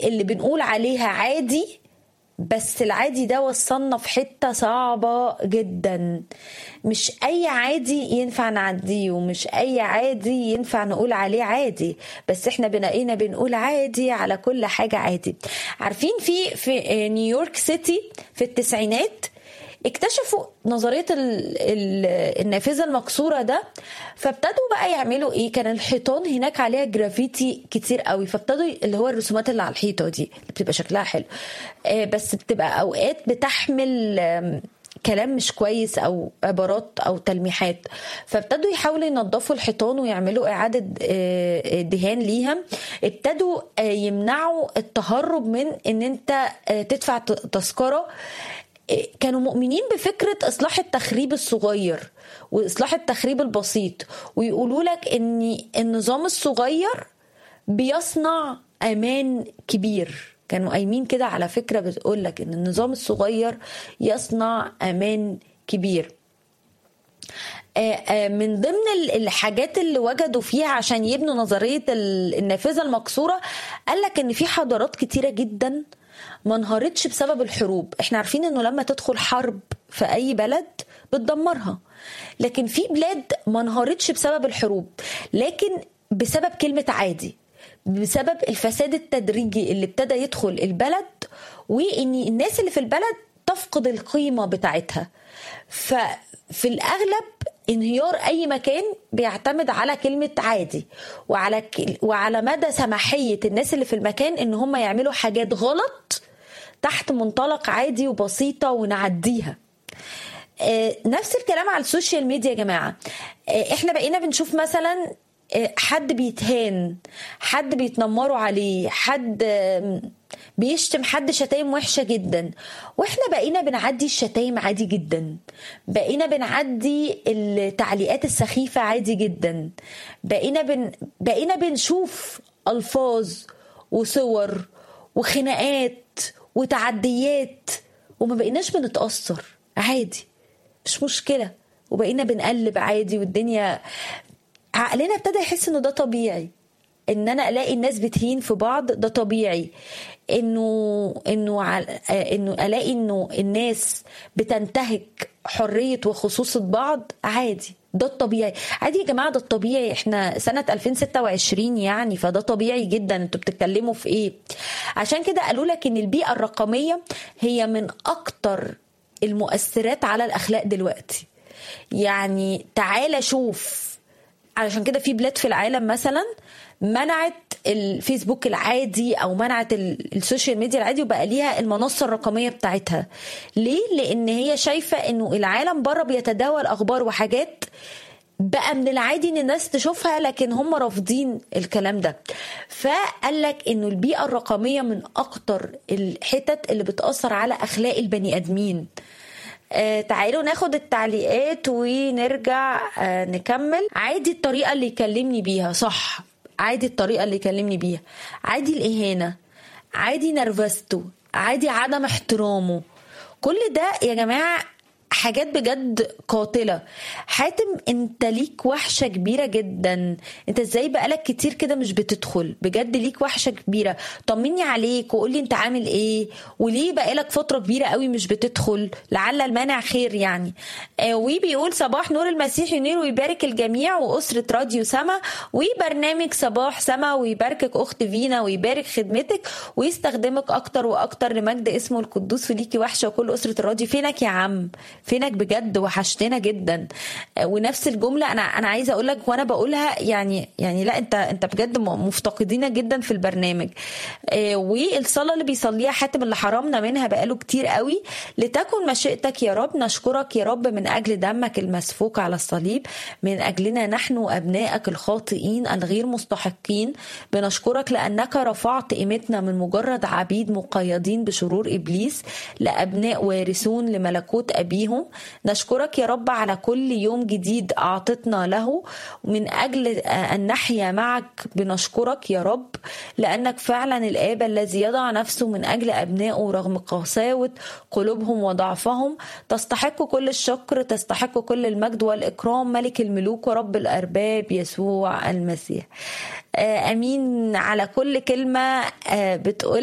اللي بنقول عليها عادي بس العادي ده وصلنا في حتة صعبة جدا مش أي عادي ينفع نعديه ومش أي عادي ينفع نقول عليه عادي بس احنا بنقينا بنقول عادي على كل حاجة عادي عارفين في في نيويورك سيتي في التسعينات اكتشفوا نظريه ال ال النافذه المكسوره ده فابتدوا بقى يعملوا ايه كان الحيطان هناك عليها جرافيتي كتير قوي فابتدوا اللي هو الرسومات اللي على الحيطه دي اللي بتبقى شكلها حلو آه بس بتبقى اوقات بتحمل آم، كلام مش كويس او عبارات او تلميحات فابتدوا يحاولوا ينظفوا الحيطان ويعملوا اعاده آه، دهان ليها ابتدوا آه، يمنعوا التهرب من ان انت آه، تدفع ت- تذكره كانوا مؤمنين بفكرة إصلاح التخريب الصغير وإصلاح التخريب البسيط ويقولوا لك إن النظام الصغير بيصنع أمان كبير كانوا قايمين كده على فكرة بتقول لك إن النظام الصغير يصنع أمان كبير آه، آه، من ضمن ال- الحاجات اللي وجدوا فيها عشان يبنوا نظرية ال- النافذة المكسورة قال لك ان في حضارات كتيرة جدا ما انهارتش بسبب الحروب احنا عارفين انه لما تدخل حرب في اي بلد بتدمرها لكن في بلاد ما انهارتش بسبب الحروب لكن بسبب كلمة عادي بسبب الفساد التدريجي اللي ابتدى يدخل البلد وان الناس اللي في البلد تفقد القيمة بتاعتها ففي الأغلب انهيار أي مكان بيعتمد على كلمة عادي وعلى ك- وعلى مدى سماحية الناس اللي في المكان إن هم يعملوا حاجات غلط تحت منطلق عادي وبسيطة ونعديها آه، نفس الكلام على السوشيال ميديا يا جماعة آه، احنا بقينا بنشوف مثلا آه، حد بيتهان حد بيتنمروا عليه حد آم، بيشتم حد شتايم وحشة جدا واحنا بقينا بنعدي الشتايم عادي جدا بقينا بنعدي التعليقات السخيفة عادي جدا بقينا بن... بقينا بنشوف ألفاظ وصور وخناقات وتعديات وما بقيناش بنتأثر عادي مش مشكلة وبقينا بنقلب عادي والدنيا عقلنا ابتدى يحس انه ده طبيعي ان انا الاقي الناس بتهين في بعض ده طبيعي انه انه عل... آه، انه الاقي انه الناس بتنتهك حرية وخصوصة بعض عادي ده الطبيعي عادي يا جماعة ده الطبيعي احنا سنة 2026 يعني فده طبيعي جدا انتوا بتتكلموا في ايه عشان كده قالوا لك ان البيئة الرقمية هي من اكتر المؤثرات على الاخلاق دلوقتي يعني تعالى شوف علشان كده في بلاد في العالم مثلا منعت الفيسبوك العادي او منعت ال- السوشيال ميديا العادي وبقى ليها المنصه الرقميه بتاعتها ليه لان هي شايفه انه العالم بره بيتداول اخبار وحاجات بقى من العادي ان الناس تشوفها لكن هم رافضين الكلام ده فقال لك انه البيئه الرقميه من اكتر الحتت اللي بتاثر على اخلاق البني ادمين آه تعالوا ناخد التعليقات ونرجع آه نكمل عادي الطريقة اللي يكلمني بيها صح عادي الطريقة اللي يكلمني بيها عادي الإهانة عادي نرفزته عادي عدم احترامه كل ده يا جماعة حاجات بجد قاتلة حاتم انت ليك وحشة كبيرة جدا انت ازاي بقالك كتير كده مش بتدخل بجد ليك وحشة كبيرة طمني عليك وقولي انت عامل ايه وليه بقالك فترة كبيرة قوي مش بتدخل لعل المانع خير يعني آه وبيقول صباح نور المسيح ينير ويبارك الجميع وأسرة راديو سما وبرنامج صباح سما ويباركك أخت فينا ويبارك خدمتك ويستخدمك أكتر وأكتر لمجد اسمه القدوس وليكي وحشة وكل أسرة الراديو فينك يا عم فينك بجد وحشتنا جدا آه، ونفس الجمله انا انا عايزه اقول لك وانا بقولها يعني يعني لا انت انت بجد م- مفتقدينك جدا في البرنامج آه، والصلاه اللي بيصليها حاتم اللي حرمنا منها بقاله كتير قوي لتكن مشيئتك يا رب نشكرك يا رب من اجل دمك المسفوك على الصليب من اجلنا نحن ابنائك الخاطئين الغير مستحقين بنشكرك لانك رفعت قيمتنا من مجرد عبيد مقيدين بشرور ابليس لابناء وارثون لملكوت ابيهم نشكرك يا رب على كل يوم جديد اعطتنا له من اجل ان نحيا معك بنشكرك يا رب لانك فعلا الاب الذي يضع نفسه من اجل ابنائه رغم قساوه قلوبهم وضعفهم تستحق كل الشكر تستحق كل المجد والاكرام ملك الملوك ورب الارباب يسوع المسيح آه، امين على كل كلمه آه، بتقول